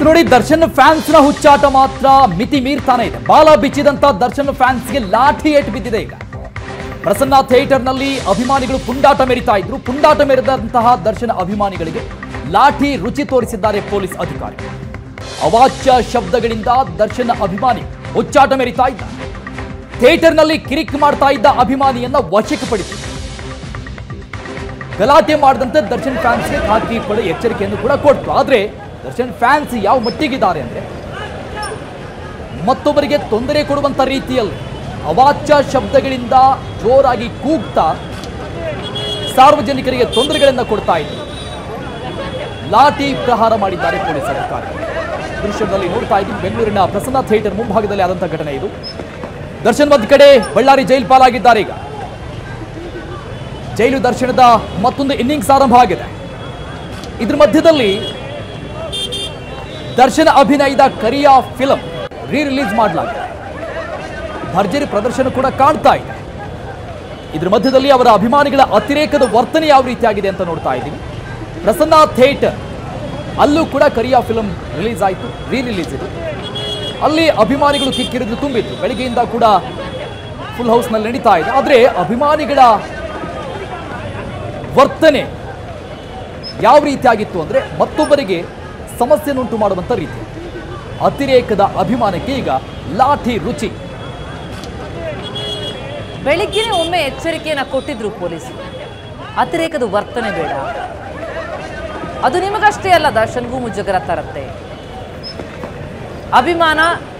ನೋಡಿ ದರ್ಶನ್ ಫ್ಯಾನ್ಸ್ ನ ಹುಚ್ಚಾಟ ಮಾತ್ರ ಮಿತಿ ಮೀರ್ತಾನೆ ಇದೆ ಬಾಲ ಬಿಚ್ಚಿದಂತ ದರ್ಶನ್ ಫ್ಯಾನ್ಸ್ಗೆ ಲಾಠಿ ಏಟು ಬಿದ್ದಿದೆ ಈಗ ಪ್ರಸನ್ನ ಥಿಯೇಟರ್ ನಲ್ಲಿ ಅಭಿಮಾನಿಗಳು ಪುಂಡಾಟ ಮೆರಿತಾ ಇದ್ರು ಪುಂಡಾಟ ಮೆರೆದಂತಹ ದರ್ಶನ್ ಅಭಿಮಾನಿಗಳಿಗೆ ಲಾಠಿ ರುಚಿ ತೋರಿಸಿದ್ದಾರೆ ಪೊಲೀಸ್ ಅಧಿಕಾರಿ ಅವಾಚ್ಯ ಶಬ್ದಗಳಿಂದ ದರ್ಶನ್ ಅಭಿಮಾನಿ ಹುಚ್ಚಾಟ ಮೆರಿತಾ ಇದ್ದ ಥಿಯೇಟರ್ ನಲ್ಲಿ ಕಿರಿಕ್ ಮಾಡ್ತಾ ಇದ್ದ ಅಭಿಮಾನಿಯನ್ನ ವಶಕ್ಕೆ ಪಡಿಸಿದೆ ಗಲಾಟೆ ಮಾಡದಂತೆ ದರ್ಶನ್ ಫ್ಯಾನ್ಸ್ಗೆ ಖಾಸಗಿ ಪಡೆ ಎಚ್ಚರಿಕೆಯನ್ನು ಕೂಡ ಕೊಡ್ತು ಆದ್ರೆ ದರ್ಶನ್ ಫ್ಯಾನ್ಸ್ ಯಾವ ಮಟ್ಟಿಗಿದ್ದಾರೆ ಅಂದ್ರೆ ಮತ್ತೊಬ್ಬರಿಗೆ ತೊಂದರೆ ಕೊಡುವಂತ ರೀತಿಯಲ್ಲಿ ಅವಾಚ್ಯ ಶಬ್ದಗಳಿಂದ ಜೋರಾಗಿ ಕೂಗ್ತಾ ಸಾರ್ವಜನಿಕರಿಗೆ ತೊಂದರೆಗಳನ್ನ ಕೊಡ್ತಾ ಇದ್ರು ಲಾಠಿ ಪ್ರಹಾರ ಮಾಡಿದ್ದಾರೆ ಪೊಲೀಸ್ ಅಧಿಕಾರಿಗಳು ದೃಶ್ಯದಲ್ಲಿ ನೋಡ್ತಾ ಇದ್ದೀವಿ ಬೆಂಗಳೂರಿನ ಪ್ರಸನ್ನ ಥಿಯೇಟರ್ ಮುಂಭಾಗದಲ್ಲಿ ಆದಂತಹ ಘಟನೆ ಇದು ದರ್ಶನ್ ಒಂದ್ ಕಡೆ ಬಳ್ಳಾರಿ ಜೈಲ್ ಪಾಲಾಗಿದ್ದಾರೆ ಈಗ ಜೈಲು ದರ್ಶನದ ಮತ್ತೊಂದು ಇನ್ನಿಂಗ್ಸ್ ಆರಂಭ ಆಗಿದೆ ಇದ್ರ ಮಧ್ಯದಲ್ಲಿ ದರ್ಶನ ಅಭಿನಯದ ಕರಿಯ ಫಿಲಂ ರೀ ರಿಲೀಸ್ ಮಾಡಲಾಗಿದೆ ಭರ್ಜರಿ ಪ್ರದರ್ಶನ ಕೂಡ ಕಾಣ್ತಾ ಇದೆ ಇದ್ರ ಮಧ್ಯದಲ್ಲಿ ಅವರ ಅಭಿಮಾನಿಗಳ ಅತಿರೇಕದ ವರ್ತನೆ ಯಾವ ರೀತಿಯಾಗಿದೆ ಅಂತ ನೋಡ್ತಾ ಇದ್ದೀವಿ ಪ್ರಸನ್ನ ಥಿಯೇಟರ್ ಅಲ್ಲೂ ಕೂಡ ಕರಿಯ ಫಿಲಂ ರಿಲೀಸ್ ಆಯಿತು ರೀ ರಿಲೀಸ್ ಇದು ಅಲ್ಲಿ ಅಭಿಮಾನಿಗಳು ಕಿಕ್ಕಿರಿದು ತುಂಬಿದ್ರು ಬೆಳಿಗ್ಗೆಯಿಂದ ಕೂಡ ಫುಲ್ ಹೌಸ್ನಲ್ಲಿ ನಡೀತಾ ಇದೆ ಆದರೆ ಅಭಿಮಾನಿಗಳ ವರ್ತನೆ ಯಾವ ರೀತಿಯಾಗಿತ್ತು ಅಂದರೆ ಮತ್ತೊಬ್ಬರಿಗೆ ಸಮಸ್ಯೆಯನ್ನುಂಟು ಮಾಡುವಂಥ ರೀತಿ ಅತಿರೇಕದ ಅಭಿಮಾನಕ್ಕೆ ಈಗ ಲಾಠಿ ರುಚಿ ಬೆಳಿಗ್ಗೆನೆ ಒಮ್ಮೆ ಎಚ್ಚರಿಕೆಯನ್ನ ಕೊಟ್ಟಿದ್ರು ಪೊಲೀಸರು ಅತಿರೇಕದ ವರ್ತನೆ ಬೇಡ ಅದು ನಿಮಗಷ್ಟೇ ಅಲ್ಲ ದರ್ಶನ್ಗೂ ಮುಜುಗರ ತರತ್ತೆ ಅಭಿಮಾನ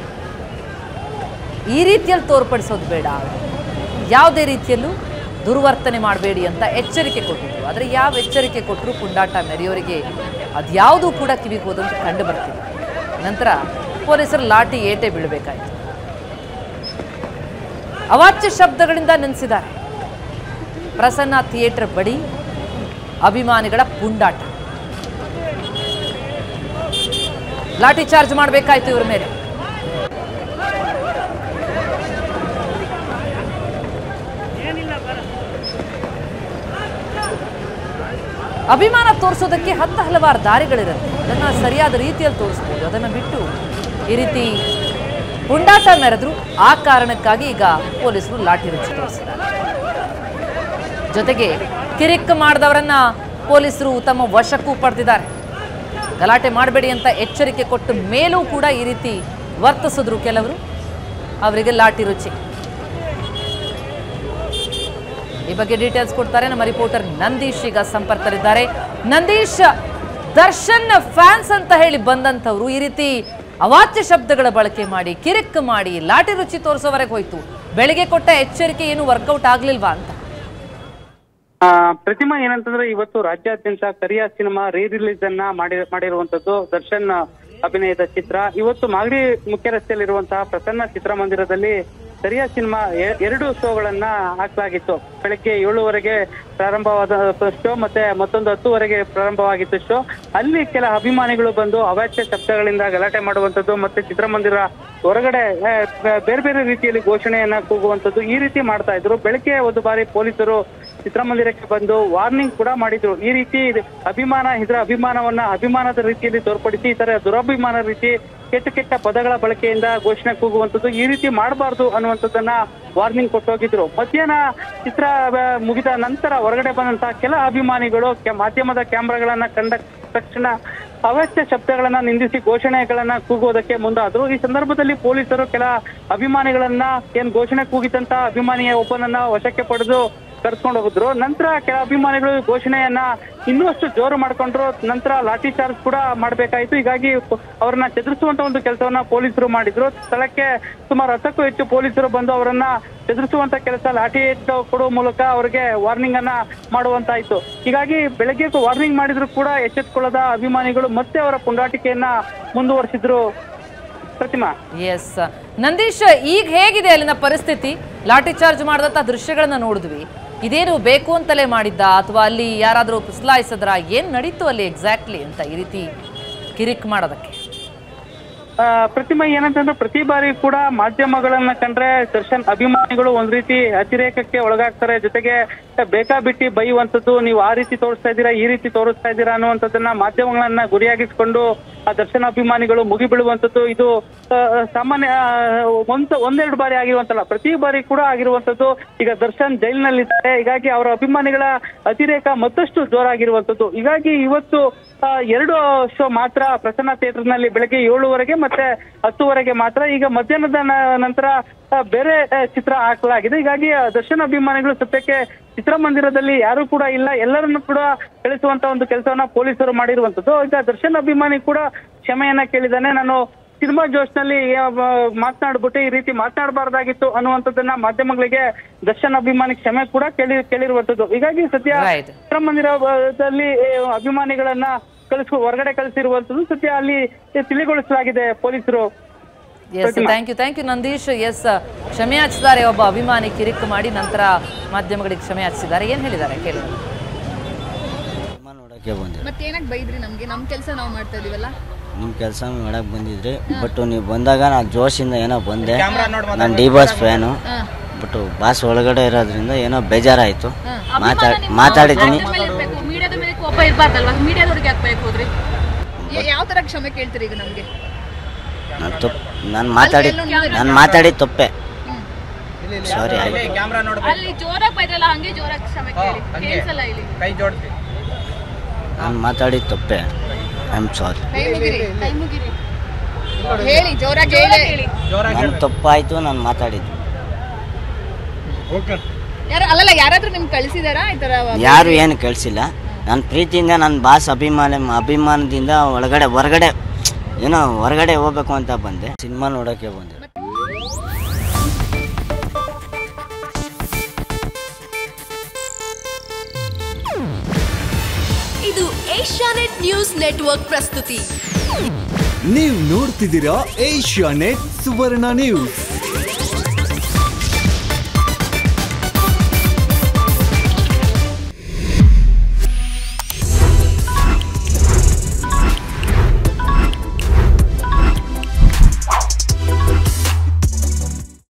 ಈ ರೀತಿಯಲ್ಲಿ ತೋರ್ಪಡಿಸೋದು ಬೇಡ ಯಾವುದೇ ರೀತಿಯಲ್ಲೂ ದುರ್ವರ್ತನೆ ಮಾಡಬೇಡಿ ಅಂತ ಎಚ್ಚರಿಕೆ ಕೊಟ್ಟಿದ್ರು ಆದರೆ ಯಾವ ಎಚ್ಚರಿಕೆ ಕೊಟ್ಟರು ಪುಂಡಾಟ ಮೆರೆಯೋರಿಗೆ ಅದ್ಯಾವುದೂ ಕೂಡ ಕಿವಿಗೆ ಹೋದಂತೆ ಕಂಡು ಬರ್ತಿಲ್ಲ ನಂತರ ಪೊಲೀಸರು ಲಾಠಿ ಏಟೆ ಬೀಳಬೇಕಾಯಿತು ಅವಾಚ್ಯ ಶಬ್ದಗಳಿಂದ ನೆನೆಸಿದ್ದಾರೆ ಪ್ರಸನ್ನ ಥಿಯೇಟರ್ ಬಳಿ ಅಭಿಮಾನಿಗಳ ಪುಂಡಾಟ ಲಾಠಿ ಚಾರ್ಜ್ ಮಾಡಬೇಕಾಯ್ತು ಇವ್ರ ಮೇಲೆ ಅಭಿಮಾನ ತೋರಿಸೋದಕ್ಕೆ ಹತ್ತು ಹಲವಾರು ದಾರಿಗಳಿರುತ್ತೆ ಅದನ್ನು ಸರಿಯಾದ ರೀತಿಯಲ್ಲಿ ತೋರಿಸ್ಬೋದು ಅದನ್ನು ಬಿಟ್ಟು ಈ ರೀತಿ ಪುಂಡಾಟ ಮೆರೆದ್ರು ಆ ಕಾರಣಕ್ಕಾಗಿ ಈಗ ಪೊಲೀಸರು ಲಾಠಿ ರುಚಿ ತೋರಿಸಿದ್ದಾರೆ ಜೊತೆಗೆ ಕಿರಿಕ್ ಮಾಡಿದವರನ್ನ ಪೊಲೀಸರು ತಮ್ಮ ವಶಕ್ಕೂ ಪಡೆದಿದ್ದಾರೆ ಗಲಾಟೆ ಮಾಡಬೇಡಿ ಅಂತ ಎಚ್ಚರಿಕೆ ಕೊಟ್ಟ ಮೇಲೂ ಕೂಡ ಈ ರೀತಿ ವರ್ತಿಸಿದ್ರು ಕೆಲವರು ಅವರಿಗೆ ಲಾಠಿ ರುಚಿ ಈ ಬಗ್ಗೆ ಡೀಟೇಲ್ಸ್ ಕೊಡ್ತಾರೆ ನಮ್ಮ ರಿಪೋರ್ಟರ್ ನಂದೀಶ್ ಈಗ ಸಂಪರ್ಕದಲ್ಲಿದ್ದಾರೆ ನಂದೀಶ್ ದರ್ಶನ್ ಫ್ಯಾನ್ಸ್ ಅಂತ ಹೇಳಿ ಬಂದಂಥವ್ರು ಈ ರೀತಿ ಅವಾಚ್ಯ ಶಬ್ದಗಳ ಬಳಕೆ ಮಾಡಿ ಕಿರಿಕ್ ಮಾಡಿ ಲಾಠಿ ರುಚಿ ತೋರಿಸೋವರೆಗೆ ಹೋಯ್ತು ಬೆಳಿಗ್ಗೆ ಕೊಟ್ಟ ಎಚ್ಚರಿಕೆ ಏನು ವರ್ಕೌಟ್ ಆಗ್ಲಿಲ್ವಾ ಅಂತ ಆ, ಪ್ರತಿಮಾ ಏನಂತಂದ್ರೆ ಇವತ್ತು ರಾಜ್ಯಾದ್ಯಂತ ಕರಿಯ ಸಿನಿಮಾ ರೀ ರಿಲೀಸ್ ಅನ್ನ ಮಾಡಿ ಮಾಡಿರುವಂತದ್ದು ದರ್ಶನ್ ಅಭಿನಯದ ಚಿತ್ರ ಇವತ್ತು ಮಾಗಡಿ ಮುಖ್ಯ ರಸ್ತೆಯಲ್ಲಿರುವಂತಹ ಪ್ರಸನ್ನ ಚಿತ್ರಮಂದಿರದಲ್ಲಿ ಕರಿಯ ಸಿನಿಮಾ ಎ- ಎರಡು ಶೋಗಳನ್ನ ಹಾಕಲಾಗಿತ್ತು ಬೆಳಗ್ಗೆ ಏಳುವರೆಗೆ ಪ್ರಾರಂಭವಾದ ಶೋ ಮತ್ತೆ ಮತ್ತೊಂದು ಹತ್ತುವರೆಗೆ ಪ್ರಾರಂಭವಾಗಿತ್ತು ಶೋ ಅಲ್ಲಿ ಕೆಲ ಅಭಿಮಾನಿಗಳು ಬಂದು ಅವಾಚ್ಯ ಶಬ್ದಗಳಿಂದ ಗಲಾಟೆ ಮಾಡುವಂತದ್ದು ಮತ್ತೆ ಚಿತ್ರಮಂದಿರ ಹೊರಗಡೆ ಆ, ಬೆ- ಬೇರೆ ಬೇರೆ ರೀತಿಯಲ್ಲಿ ಘೋಷಣೆಯನ್ನ ಕೂಗುವಂತದ್ದು ಈ ರೀತಿ ಮಾಡ್ತಾ ಇದ್ರು ಬೆಳಗ್ಗೆ ಒಂದು ಬಾರಿ ಪೊಲೀಸರು ಚಿತ್ರಮಂದಿರಕ್ಕೆ ಬಂದು ವಾರ್ನಿಂಗ್ ಕೂಡ ಮಾಡಿದ್ರು ಈ ರೀತಿ ಇದು ಅಭಿಮಾನ ಇದರ ಅಭಿಮಾನವನ್ನ ಅಭಿಮಾನದ ರೀತಿಯಲ್ಲಿ ತೋರ್ಪಡಿಸಿ ಈ ತರ ದುರಭಿಮಾನ ರೀತಿ ಕೆಟ್ಟ ಕೆಟ್ಟ ಪದಗಳ ಬಳಕೆಯಿಂದ ಘೋಷಣೆ ಕೂಗುವಂತದ್ದು ಈ ರೀತಿ ಮಾಡಬಾರ್ದು ಅನ್ನುವಂಥದ್ದನ್ನ ವಾರ್ನಿಂಗ್ ಕೊಟ್ಟೋಗಿದ್ರು ಮಧ್ಯಾಹ್ನ ಚಿತ್ರ ಆ, ಮುಗಿದ ನಂತರ ಹೊರಗಡೆ ಬಂದಂತಹ ಕೆಲ ಅಭಿಮಾನಿಗಳು ಕೆ- ಮಾಧ್ಯಮದ ಕ್ಯಾಮ್ರಾಗಳನ್ನ ಕಂಡ ತಕ್ಷಣ ಅವಾಚ್ಯ ಶಬ್ದಗಳನ್ನ ನಿಂದಿಸಿ ಘೋಷಣೆಗಳನ್ನ ಕೂಗುವುದಕ್ಕೆ ಮುಂದಾದ್ರು ಈ ಸಂದರ್ಭದಲ್ಲಿ ಪೊಲೀಸರು ಕೆಲ ಅಭಿಮಾನಿಗಳನ್ನ ಏನ್ ಘೋಷಣೆ ಕೂಗಿದಂತ ಅಭಿಮಾನಿಯ ಒಬ್ಬನನ್ನ ವಶಕ್ಕೆ ಪಡೆದು ಕರ್ಸ್ಕೊಂಡು ಹೋಗಿದ್ರು ನಂತರ ಕೆಲ ಅಭಿಮಾನಿಗಳು ಘೋಷಣೆಯನ್ನ ಇನ್ನಷ್ಟು ಜೋರು ಮಾಡ್ಕೊಂಡ್ರು ನಂತರ ಲಾಠಿ ಚಾರ್ಜ್ ಕೂಡ ಮಾಡ್ಬೇಕಾಯ್ತು ಹೀಗಾಗಿ ಪ- ಅವ್ರನ್ನ ಚದುರಿಸುವಂತ ಒಂದು ಕೆಲಸವನ್ನ ಪೊಲೀಸರು ಮಾಡಿದ್ರು ಸ್ಥಳಕ್ಕೆ ಸುಮಾರು ಹತ್ತಕ್ಕೂ ಹೆಚ್ಚು ಪೊಲೀಸರು ಬಂದು ಅವರನ್ನ ಚದುರಿಸುವಂತ ಕೆಲಸ ಲಾಠಿ ಎತ್ತು ಕೊಡುವ ಮೂಲಕ ಅವರಿಗೆ ವಾರ್ನಿಂಗ್ ಅನ್ನ ಮಾಡುವಂತಾಯ್ತು ಹೀಗಾಗಿ ಬೆಳಗ್ಗೆ ವಾರ್ನಿಂಗ್ ಮಾಡಿದ್ರು ಕೂಡ ಎಚ್ಚೆತ್ಕೊಳ್ಳದ ಅಭಿಮಾನಿಗಳು ಮತ್ತೆ ಅವರ ಪುಂಡಾಟಿಕೆಯನ್ನ ಮುಂದುವರಿಸಿದ್ರು ಪ್ರತಿಮಾ ಎಸ್ ನಂದೀಶ್ ಈಗ ಹೇಗಿದೆ ಅಲ್ಲಿನ ಪರಿಸ್ಥಿತಿ ಲಾಠಿ ಚಾರ್ಜ್ ಮಾಡಿದಂಥ ದೃಶ್ಯಗಳನ್ನ ನೋಡಿದ್ವಿ ಇದೇನು ಬೇಕು ಅಂತಲೇ ಮಾಡಿದ್ದ ಅಥವಾ ಅಲ್ಲಿ ಯಾರಾದರೂ ಪುಸ್ಲಾಯಿಸಿದ್ರ ಏನ್ ನಡೀತು ಅಲ್ಲಿ ಎಕ್ಸಾಕ್ಟ್ಲಿ ಅಂತ ಈ ರೀತಿ ಕಿರಿಕ್ ಮಾಡೋದಕ್ಕೆ ಆ, ಪ್ರತಿಮಾ ಏನಂತಂದ್ರೆ ಪ್ರತಿ ಬಾರಿ ಕೂಡ ಮಾಧ್ಯಮಗಳನ್ನ ಕಂಡ್ರೆ ದರ್ಶನ್ ಅಭಿಮಾನಿಗಳು ಒಂದ್ ರೀತಿ ಅತಿರೇಕಕ್ಕೆ ಒಳಗಾಗ್ತಾರೆ ಜೊತೆಗೆ ಬೇಕಾಬಿಟ್ಟಿ ಬೈಯುವಂಥದ್ದು ನೀವು ಆ ರೀತಿ ತೋರಿಸ್ತಾ ಇದ್ದೀರಾ ಈ ರೀತಿ ತೋರಿಸ್ತಾ ಇದ್ದೀರಾ ಅನ್ನುವಂಥದ್ದನ್ನ ಮಾಧ್ಯಮಗಳನ್ನ ಗುರಿಯಾಗಿಸ್ಕೊಂಡು ಆ ದರ್ಶನ ಅಭಿಮಾನಿಗಳು ಮುಗಿ ಬೀಳುವಂಥದ್ದು ಇದು ಆ, ಸಾಮಾನ್ಯ ಆ, ಒಂದ್ ಒಂದೆರಡು ಬಾರಿ ಆಗಿರುವಂತಲ್ಲ ಪ್ರತಿ ಬಾರಿ ಕೂಡ ಆಗಿರುವಂತದ್ದು ಈಗ ದರ್ಶನ್ ಜೈಲಿನಲ್ಲಿದ್ದಾರೆ ಹೀಗಾಗಿ ಅವರ ಅಭಿಮಾನಿಗಳ ಅತಿರೇಕ ಮತ್ತಷ್ಟು ಜೋರಾಗಿರುವಂತದ್ದು ಹೀಗಾಗಿ ಇವತ್ತು ಆ, ಎರಡು ಶೋ ಮಾತ್ರ ಪ್ರಸನ್ನ ಥಿಯೇಟರ್ ನಲ್ಲಿ ಬೆಳಗ್ಗೆ ಏಳುವರೆಗೆ ಮತ್ತೆ ಹತ್ತುವರೆಗೆ ಮಾತ್ರ ಈಗ ಮಧ್ಯಾಹ್ನದ ನ- ನಂತರ ಆ, ಬೇರೆ ಆ, ಚಿತ್ರ ಹಾಕಲಾಗಿದೆ ಹೀಗಾಗಿ ಆ, ದರ್ಶನ್ ಅಭಿಮಾನಿಗಳು ಸದ್ಯಕ್ಕೆ ಚಿತ್ರಮಂದಿರದಲ್ಲಿ ಯಾರು ಕೂಡ ಇಲ್ಲ ಎಲ್ಲರನ್ನು ಕೂಡ ಕಳಿಸುವಂತ ಒಂದು ಕೆಲಸವನ್ನ ಪೊಲೀಸರು ಮಾಡಿರುವಂತದ್ದು ಈಗ ದರ್ಶನ್ ಅಭಿಮಾನಿ ಕೂಡ ಕ್ಷಮೆಯನ್ನ ಕೇಳಿದ್ದಾನೆ ನಾನು ಸಿನಿಮಾ ಜೋಶ್ನಲ್ಲಿ ಮಾತನಾಡ್ಬಿಟ್ಟು ಈ ರೀತಿ ಮಾತನಾಡಬಾರ್ದಾಗಿತ್ತು ಅನ್ನುವಂಥದ್ದನ್ನ ಮಾಧ್ಯಮಗಳಿಗೆ ದರ್ಶನ್ ಅಭಿಮಾನಿ ಕ್ಷಮೆ ಕೂಡ ಕೇಳಿ ಕೇಳಿರುವಂತದ್ದು ಹೀಗಾಗಿ ಸದ್ಯ Right. ಚಿತ್ರಮಂದಿರದಲ್ಲಿ ಆ, ಅಭಿಮಾನಿಗಳನ್ನ ಕಳಿಸ್ ಹೊರಗಡೆ ಕಳಿಸಿರುವಂತದ್ದು ಸದ್ಯ ಅಲ್ಲಿ ತಿಳಿಗೊಳಿಸಲಾಗಿದೆ ಪೊಲೀಸರು yes thank you thank you Nandish S ಕ್ಷಮೆ ಯಾಚಿಸಿದ್ದಾರೆ ಒಬ್ಬ ಅಭಿಮಾನಿ ಕಿರಿಕ್ ಮಾಡಿ ನಂತರ ಮಾಧ್ಯಮಗಳಿಗೆ ಕ್ಷಮೆ ಯಾಚಿಸಿದ್ದಾರೆ ಏನ್ ಹೇಳಿದ್ದಾರೆ ಕೇಳಿ ಸಿನಿಮಾ ನೋಡೋಕ್ಕೆ ಬಂದಿರಿ ಮತ್ತೆ ಏನಕ್ಕೆ ಬೈದ್ರಿ ನಮ್ಗೆ ನಮ್ಮ ಕೆಲಸ ನಾವು ಮಾಡ್ತಾ ಇದೀವಲ್ಲ ನಿಮ್ಮ ಕೆಲಸ ಮಾಡಕ್ಕೆ ಬಂದಿದ್ರಿ ಬಟ್ ನೀವು ಬಂದಾಗ ನಾನು ಜೋಶಿಂದ ಏನೋ ಬಂದೆ ನಾನು D boss fan but boss ಒಳಗಡೆ ಇರೋದ್ರಿಂದ ಏನೋ ಬೇಜಾರಾಯಿತು ಮಾತಾಡಿ ಮಾತಾಡಿದ್ದೀನಿ ಮೀಡಿಯಾದ ಮೇಲೆ ಕೋಪ ಇರಬಾರ್ದಲ್ವಾ ಮೀಡಿಯಾದವ್ರಿಗೆ ಯಾಕೆ ಬೈಕ್ ಹೋದ್ರಿ ಯಾವ ತರ ಕ್ಷಮೆ ಕೇಳ್ತೀರಿ ಈಗ ನಮ್ಗೆ ನಾನು ತಪ್ಪು ನಾನು ಮಾತಾಡಿ ನಾನು ಮಾತಾಡಿದ ತಪ್ಪೆ ಸಾರಿ ಆಯ್ತು ಅಲ್ಲಿ ಜೋರಾಗಿ ಬೈದ್ರಲ್ಲ ಹಂಗೆ ಜೋರಾಗಿ ಕ್ಷಮೆ ಕೇಳಿ ಕೇಳಿಸಲ್ಲ ಇಲ್ಲಿ ನಾನು ಮಾತಾಡಿದ ತಪ್ಪೆ ಐ ಆಮ್ ಸಾರಿ ಕೈ ಮುಗಿರಿ ಕೈ ಮುಗಿರಿ ಹೇಳಿ ಜೋರಾಗಿ ಹೇಳಿ ನನ್ನ ತಪ್ಪಾಯಿತು ನಾನು ಮಾತಾಡಿದ್ದು ಯಾರು ಅಲ್ಲಲ್ಲ ಯಾರಾದ್ರೂ ನಿಮ್ಗೆ ಕಳಿಸಿದಾರಾ ಈ ತರ ಯಾರು ಏನು ಕಳಿಸಿಲ್ಲ ನನ್ನ ಪ್ರೀತಿಯಿಂದ ನನ್ನ ಬಾಸ್ ಅಭಿಮಾನ ಅಭಿಮಾನದಿಂದ ಒಳಗಡೆ ಹೊರಗಡೆ ಏನೋ ಹೊರಗಡೆ ಹೋಗ್ಬೇಕು ಅಂತ ಬಂದೆ ಸಿನಿಮಾ ನೋಡೋಕ್ಕೆ ಬಂದೆ ಇದು ಏಷ್ಯಾನೆಟ್ ನ್ಯೂಸ್ ನೆಟ್ವರ್ಕ್ ಪ್ರಸ್ತುತಿ ನೀವು ನೋಡ್ತಿದ್ದೀರಾ ಏಷ್ಯಾ ನೆಟ್ ಸುವರ್ಣ ನ್ಯೂಸ್